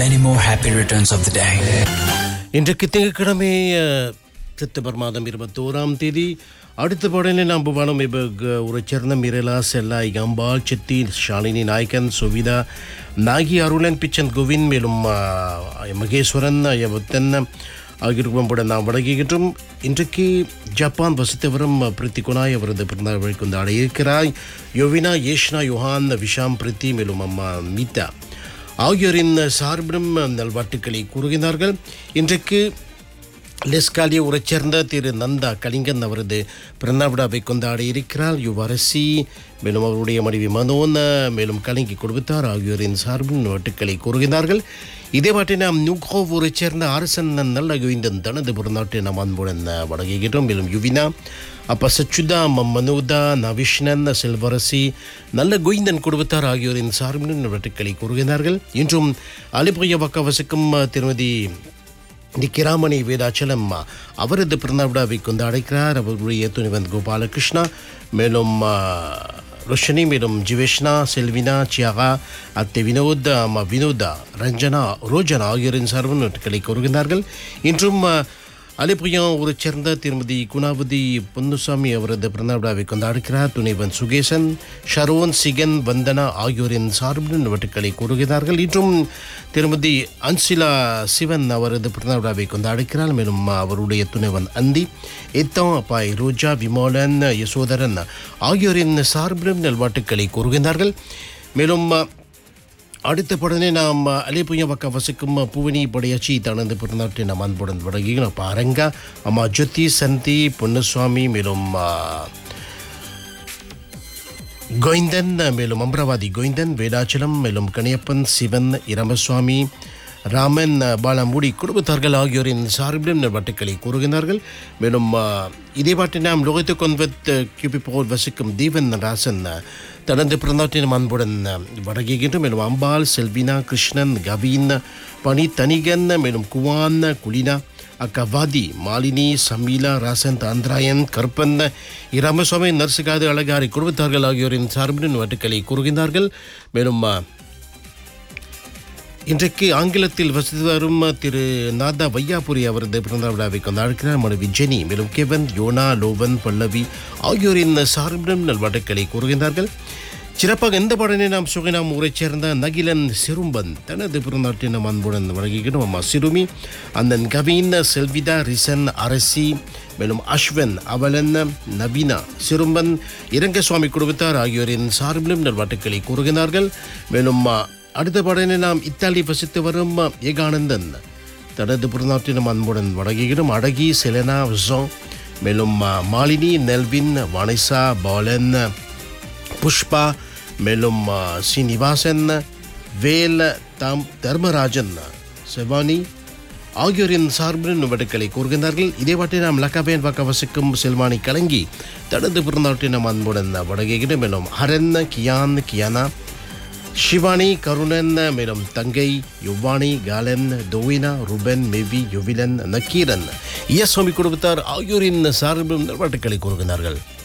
many more happy returns of the day. இன்றைக்கு திங்கட்கிழமை அஹ், September மாதம் இருபத்தோராம் தேதி அடுத்த பாடலை நாம் புவானம் உரைச்சேர்ந்த மிரலா செல்லா இகம்பால் சித்தி ஷாலினி நாயக்கன் சுவிதா நாகி அருளன் பிச்சன் கோவிந்த் மேலும் அஹ், மகேஸ்வரன் யவத்தன் ஆகியோருடன் நாம் வழங்குகின்றோம் இன்றைக்கு ஜப்பான் வசித்து வரும் பிரித்தி குனாய் அவரது பிறந்தநாள் வழி கொண்டாட இருக்கிறாய் யோவினா ஏஷ்னா யோஹான் விஷாம் பிரித்தி மேலும் அம்மா மீதா ஆகியோரின் சார்பிலும் நல்வாழ்த்துக்களை கூறுகிறார்கள் இன்றைக்கு லெஸ்காலிய ஊரைச் சேர்ந்த திரு நந்தா கலிங்கன் அவரது பிறந்த விழாவை கொண்டாடி இருக்கிறார் யுவரசி மேலும் அவருடைய மனைவி மனோன் மேலும் கலிங்கி கொடுத்தார் ஆகியோரின் சார்பில் வாழ்த்துக்களை கூறுகிறார்கள் இதே பாட்டை நாம் நூகோ ஊரைச் சேர்ந்த அரசன் நல்ல கோவிந்தன் தனது பிறநாட்டை நாம் அன்புடன் வழங்குகின்றோம் மேலும் யுவினா அப்ப சச்சுதா ம- மனோதா நவிஷ்ணன் செல்வரசி நல்ல கோவிந்தன் குடும்பத்தார் ஆகியோரின் சார்பில் வாழ்த்துக்களை கூறுகிறார்கள் இன்றும் அலிபுய பக்க வசிக்கும் திருமதி நிக்கிராமணி வேதாச்சலம் அவரது பிறந்த விழாவை கொண்டாடுகிறார் அவருடைய துணிவந்த் கோபாலகிருஷ்ணா மேலும் ஆ, ரோஷினி மேலும் ஜிவேஷ்னா செல்வினா சியாகா அத்தை வினோத் அம்மா வினோதா ரஞ்சனா ரோஜனா ஆகியோரின் சார்பில் நோட்டுகளை கூறுகிறார்கள் இன்றும் ஆ, அலிபுயம் ஊரைச் சேர்ந்த திருமதி குணாவதி பொன்னுசாமி அவரது பிறந்த விழாவை கொண்டாடுகிறார் துணைவன் சுகேசன் ஷரோன் சிகன் வந்தனா ஆகியோரின் சார்பில் நோட்டுகளை கூறுகிறார்கள் இன்றும் திருமதி அன்சிலா சிவன் அவரது பிறந்த விழாவை கொண்டாடுகிறார் மேலும் அவருடைய துணைவன் அந்தி எத்தம் அப்பாய் ரோஜா விமோலன் யசோதரன் ஆகியோரின் சார்பிலும் நல்வாட்டுக்களை கூறுகிறார்கள் மேலும் அடுத்த படனே நாம் அலிபுய பக்கம் வசிக்கும் பூவனி படையாச்சி தனது பிறநாட்டை நாம் அன்புடன் வழங்குகிறோம் அப்போ அரங்கா அம்மா ஜோதி சந்தி பொன்னுசுவாமி மேலும் ஆ, கோவிந்தன் மேலும் அமராவதி கோவிந்தன் வேதாச்சலம் மேலும் கணியப்பன் சிவன் இரமசுவாமி ராமன் பாலமுடி குடும்பத்தார்கள் ஆகியோரின் சார்பிலும் வட்டுக்களை கூறுகிறார்கள் மேலும் ஆ, இதே பாட்டை நாம் லோகித்து கொன்வத் கியூபி போல் வசிக்கும் தீவன் ராசன் தனது பிறந்தாட்டின் அன்புடன் வழங்குகின்ற மேலும் அம்பாள் செல்வினா கிருஷ்ணன் கவீன் பனி தனிகன் மேலும் குவான் குலினா அக்கவாதி மாலினி சமீலா ராசன் தாந்திராயன் கருப்பன் இரமசுவாமி நர்சுகாது அழகாரி குடும்பத்தார்கள் ஆகியோரின் சார்பின் வட்டுக்களை கூறுகின்றார்கள் மேலும் ஆ, இன்றைக்கு ஆங்கிலத்தில் வசித்து வரும் திரு நாதா வையாபுரி அவரது பிறந்த விழாவை கொண்டாடுகிறார் மனைவி ஜெனி மேலும் கெவன் யோனா லோவன் பல்லவி ஆகியோரின் சார்பிலும் நல்வாழ்த்துக்களை கூறுகின்றார்கள் சிறப்பாக எந்த பாடனை நாம் சுகினாம் ஊரைச் சேர்ந்த நகிலன் சிறும்பன் தனது பிறந்தாட்டை நாம் அன்புடன் வழங்குகிறோம் அம்மா சிறுமி அண்ணன் கவீன் செல்விதா ரிசன் அரசி மேலும் அஸ்வன் அவலன் நவீனா சிறும்பன் இரங்கசுவாமி குடும்பத்தார் ஆகியோரின் சார்பிலும் நல்வாழ்த்துக்களை கூறுகிறார்கள் மேலும் ஆ, அடுத்த பாடலை நாம் இத்தாலி வசித்து வரும் ஏகானந்தன் தனது பிறநாட்டினம் அன்புடன் வழங்குகிறோம் அழகி செலனா விசோ மேலும் ஆ, மாலினி நெல்வின் வனிசா பாலன் புஷ்பா மேலும் ஆ, ஸ்ரீனிவாசன் வேல் தாம் தர்மராஜன் செவானி ஆகியோரின் சார்பில் வடுக்களை கூறுகின்றார்கள் இதே வாட்டி நாம் லக்காபேன் பக்க வசிக்கும் செல்வானி கலங்கி தனது பிறந்தாட்டினம் அன்புடன் வழங்குகிறோம் மேலும் ஹரன் கியான் கியானா ஷிவானி கருணன் மேலும் தங்கை யுவானி காலன் தோவினா ருபன் மெவி யுவிலன் நக்கீரன் இயஸ்வாமி குடும்பத்தார் ஆகியோரின் சார்பில் நல்வாழ்த்துக்களை கூறுகிறார்கள்